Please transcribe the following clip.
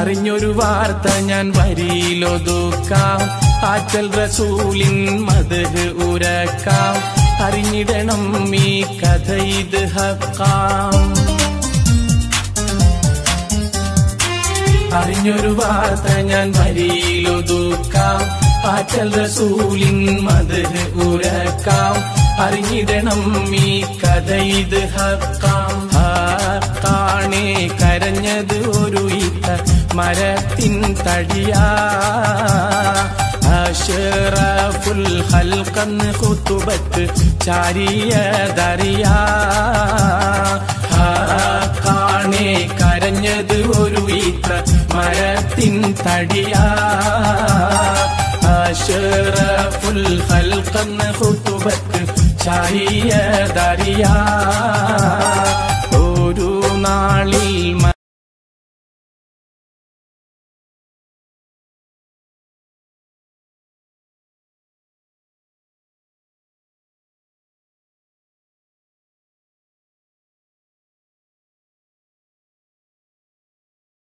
അറിഞ്ഞൊരു വാർത്ത ഞാൻ വരിയിലൊതുക്കാം ആറ്റൽ റസൂലിൻ മതഹ് ഉരക്കാം അറിഞ്ഞിടണം ഈ കഥ ഇത് ഹക്കാം അറിഞ്ഞൊരു വാർത്ത ഞാൻ വരിയിലൊതുക്കാം ആറ്റൽ റസൂലിൻ മതഹ് ഉരക്കാം അറിഞ്ഞിടണം ഈ കഥ ഇത് ഹക്കാം ഹാക്കാണേ കരഞ്ഞത് ഒരു ഇത്ത മരത്തിൻ തടിയാ അഷറഫുൽ ഹൽക്കന്ന് കുത്തുബത്ത് ചാരിയതറിയാ ഹാക്കാണേ കരഞ്ഞത് ഒരു ഇത്ത മരത്തിൻ തടിയാ അഷറഫുൽ ഹൽക്കന്ന് കുത്തുബത്ത് ചാരിയതറിയാ